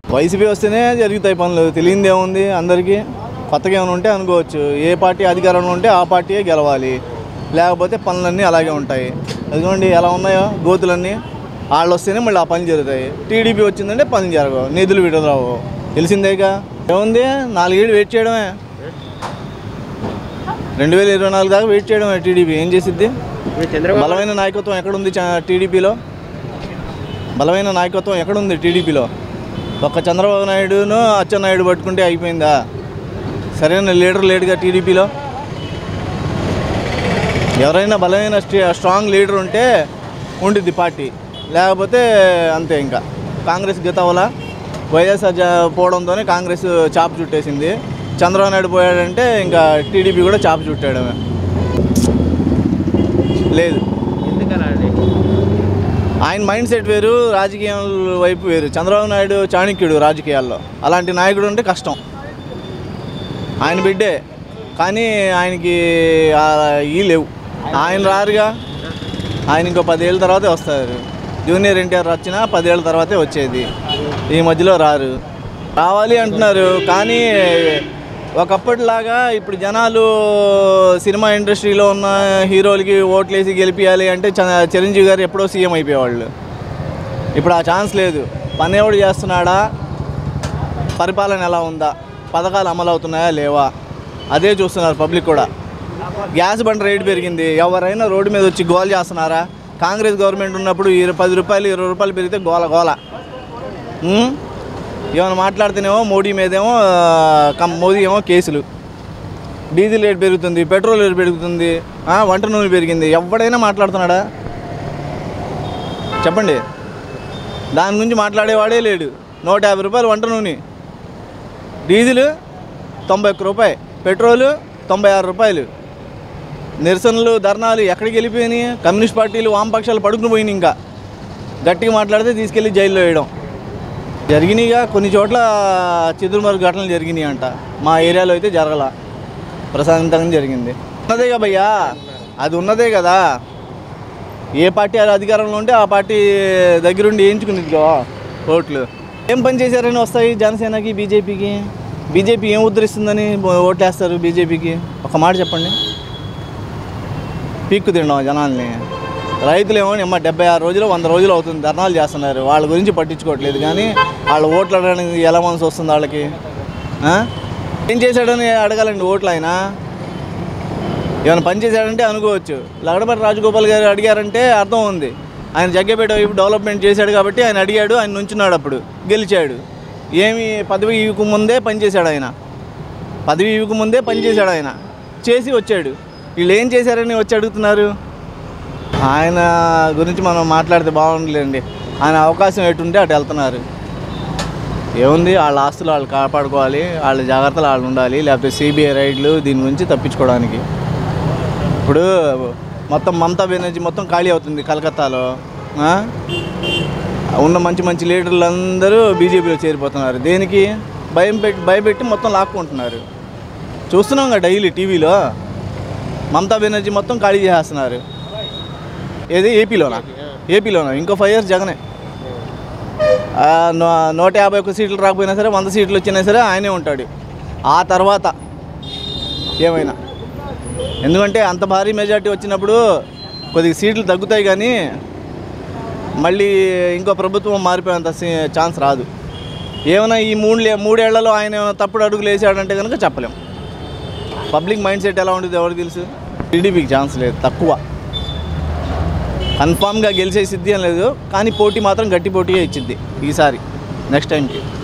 YCP వస్తేనే జరుగుతాయి పనులు తెలియంది ఏముంది అందరికీ కొత్తగా ఏమైనా ఉంటే అనుకోవచ్చు ఏ పార్టీ అధికారంలో ఉంటే ఆ పార్టీయే గెలవాలి లేకపోతే పనులన్నీ అలాగే ఉంటాయి అదిగోండి ఎలా ఉన్నాయో గోతులన్నీ వాళ్ళు వస్తేనే మళ్ళీ ఆ పనులు జరుగుతాయి టీడీపీ వచ్చిందంటే పనులు జరగవు నిధులు విడుదలవు తెలిసిందేగా ఏముంది నాలుగేళ్ళు వెయిట్ చేయడమే రెండు వేల ఇరవై నాలుగు దాకా వెయిట్ చేయడమే టీడీపీ ఏం చేసిద్ది ఇప్పుడు చంద్రబాబు బలమైన నాయకత్వం ఎక్కడుంది చ- టీడీపీలో బలమైన నాయకత్వం ఎక్కడుంది టీడీపీలో ఒక్క చంద్రబాబు నాయుడును అచ్చెన్నాయుడు పట్టుకుంటే అయిపోయిందా సరైన లీడర్ లేడుగా టీడీపీలో ఎవరైనా బలమైన స్ట్రీ- స్ట్రాంగ్ లీడర్ ఉంటే ఉండిద్ది పార్టీ లేకపోతే అంతే ఇంకా కాంగ్రెస్ గతవల వైఎస్ఆర్ జా- పోవడంతోనే కాంగ్రెస్ చాపు చుట్టేసింది చంద్రబాబు నాయుడు పోయాడంటే ఇంకా టీడీపీ కూడా చాపు చుట్టాడమే లేదు ఎందుకలా అండి ఆయన మైండ్ సెట్ వేరు రాజకీయాల వైపు వేరు చంద్రబాబు నాయుడు చాణక్యుడు రాజకీయాల్లో అలాంటి నాయకుడు అంటే కష్టం ఆయన బిడ్డే కానీ ఆయనకి ఆ ఈ లేవు ఆయన రారుగా ఆయన ఇంకో పదేళ్ళ తర్వాతే వస్తారు జూనియర్ ఎన్టీఆర్ వచ్చినా పదేళ్ళ తర్వాతే వచ్చేది ఈ మధ్యలో రారు రావాలి అంటున్నారు కానీ ఒకప్పటిలాగా ఇప్పుడు జనాలు సినిమా ఇండస్ట్రీలో ఉన్న హీరోలకి ఓట్లేసి గెలిపించాలి అంటే చ- చిరంజీవి గారు ఎప్పుడో సీఎం అయిపోయేవాళ్ళు ఇప్పుడు ఆ ఛాన్స్ లేదు పనేవాడు చేస్తున్నాడా పరిపాలన ఎలా ఉందా పథకాలు అమలు అవుతున్నాయా లేవా అదే చూస్తున్నారు పబ్లిక్ కూడా గ్యాస్ బండ రేటు పెరిగింది ఎవరైనా రోడ్డు మీద వచ్చి గోల చేస్తున్నారా కాంగ్రెస్ గవర్నమెంట్ ఉన్నప్పుడు ఇరవై పది రూపాయలు ఇరవై రూపాయలు పెరిగితే గోల గోల ఉం? ఏమైనా మాట్లాడితేనేమో మోడీ మీదేమో ఆ, కం- మోదీ ఏమో కేసులు డీజిల్ రేట్ పెరుగుతుంది పెట్రోల్ రేట్ పెరుగుతుంది ఆ, వంట నూనె పెరిగింది ఎవడైనా మాట్లాడుతున్నాడా చెప్పండి దాని గురించి మాట్లాడేవాడే లేడు నూట యాభై రూపాయలు వంట నూనె డీజిల్ తొంభై ఒక్క రూపాయి పెట్రోలు తొంభై ఆరు రూపాయలు నిరసనలు ధర్నాలు ఎక్కడికి వెళ్ళిపోయినాయి కమ్యూనిస్ట్ పార్టీలు వామపక్షాలు పడుకుని పోయినాయి ఇంకా గట్టిగా మాట్లాడితే తీసుకెళ్ళి జైల్లో వేయడం జరిగినాయిగా కొన్ని చోట్ల చిదురుమరు ఘటనలు జరిగినాయి అంట మా ఏరియాలో అయితే జరగల ప్రశాంతంగా జరిగింది ఉన్నదేగా భయ్యా అది ఉన్నదే కదా ఏ పార్టీ అధికారంలో ఉంటే ఆ పార్టీ దగ్గరుండి వేయించుకునేదిగో ఓట్లు ఏం పని చేశారని వస్తాయి జనసేనకి బీజేపీకి బీజేపీ ఏం ఉద్ధరిస్తుందని ఓట్లు వేస్తారు బీజేపీకి ఒక మాట చెప్పండి పీక్కు తినడం జనాల్ని రైతులేమో నిమ్మ డెబ్బై ఆరు రోజులు వంద రోజులు అవుతుంది ధర్నాలు చేస్తున్నారు వాళ్ళ గురించి పట్టించుకోవట్లేదు కానీ వాళ్ళు ఓట్లు అడగడానికి ఎలా మనసు వస్తుంది వాళ్ళకి ఆ? ఏం చేశాడని అడగాలండి ఓట్లు ఆయన ఏమైనా పని చేశాడంటే అనుకోవచ్చు లగడపతి రాజగోపాల్ గారు అడిగారంటే అర్థం ఉంది ఆయన జగ్గపేట వైపు డెవలప్మెంట్ చేశాడు కాబట్టి ఆయన అడిగాడు ఆయన నుంచున్నాడు అప్పుడు గెలిచాడు ఏమి పదవి ఇవ్వక ముందే పనిచేశాడు ఆయన పదవి ఇవ్వక ముందే పనిచేశాడు ఆయన చేసి వచ్చాడు వీళ్ళు ఏం చేశారని వచ్చి అడుగుతున్నారు ఆయన గురించి మనం మాట్లాడితే బాగుండలేండి ఆయన అవకాశం ఎటుంటే అటు వెళ్తున్నారు ఏముంది వాళ్ళ ఆస్తులు వాళ్ళు కాపాడుకోవాలి వాళ్ళ జాగ్రత్తలు వాళ్ళు ఉండాలి లేకపోతే సిబిఐ రైడ్లు దీని నుంచి తప్పించుకోవడానికి ఇప్పుడు మొత్తం మమతా బెనర్జీ మొత్తం ఖాళీ అవుతుంది కలకత్తాలో ఆ? ఉన్న మంచి మంచి లీడర్లు అందరూ బీజేపీలో చేరిపోతున్నారు దేనికి భయం పెట్టి భయపెట్టి మొత్తం లాక్కుంటున్నారు చూస్తున్నాం కదా డైలీ టీవీలో మమతా బెనర్జీ మొత్తం ఖాళీ చేసేస్తున్నారు ఏది ఏపీలోనా ఏపీలోనా ఇంకో ఫైవ్ ఇయర్స్ జగనే ఆ, నూ- నూట యాభై ఒక్క సీట్లు రాకపోయినా సరే వంద సీట్లు వచ్చినా సరే ఆయనే ఉంటాడు ఆ తర్వాత ఏమైనా ఎందుకంటే అంత భారీ మెజార్టీ వచ్చినప్పుడు కొద్దిగా సీట్లు తగ్గుతాయి కానీ మళ్ళీ ఇంకో ప్రభుత్వం మారిపోయేంత సీ- ఛాన్స్ రాదు ఏమైనా ఈ మూడు మూడేళ్లలో ఆయన ఏమైనా తప్పుడు అడుగులు వేసాడంటే కనుక చెప్పలేం పబ్లిక్ మైండ్ సెట్ ఎలా ఉంటుంది ఎవరికి తెలుసు టీడీపీకి ఛాన్స్ లేదు తక్కువ కన్ఫామ్గా గెలిచే సిద్ధి అని లేదు కానీ పోటీ మాత్రం గట్టి పోటీయే ఇచ్చింది ఈసారి నెక్స్ట్ టైంకి